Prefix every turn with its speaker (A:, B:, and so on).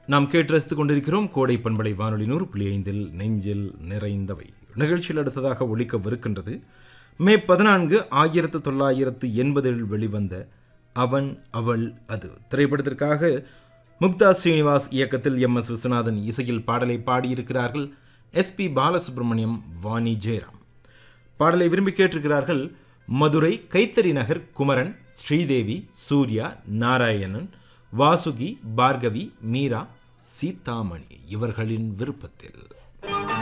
A: நாம் கேட்டு ரசித்துக் கொண்டிருக்கிறோம் கோடை பண்பலை வானொலி நூறு புள்ளி ஐந்தில் நெஞ்சில் நிறைந்தவை நிகழ்ச்சியில் அடுத்ததாக ஒழிக்கவிருக்கின்றது மே பதினான்கு ஆயிரத்து தொள்ளாயிரத்து எண்பதில் வெளிவந்த அவன் அவள் அது திரைப்படத்திற்காக முக்தா ஸ்ரீனிவாஸ் இயக்கத்தில் எம் எஸ் விஸ்வநாதன் இசையில் பாடலை பாடியிருக்கிறார்கள் எஸ்பி பாலசுப்ரமணியம் வாணி ஜெயராம் பாடலை விரும்பி கேட்டிருக்கிறார்கள் மதுரை கைத்தறி நகர் குமரன் ஸ்ரீதேவி சூர்யா நாராயணன் வாசுகி பார்கவி மீரா சீதாமணி இவர்களின் விருப்பத்தில்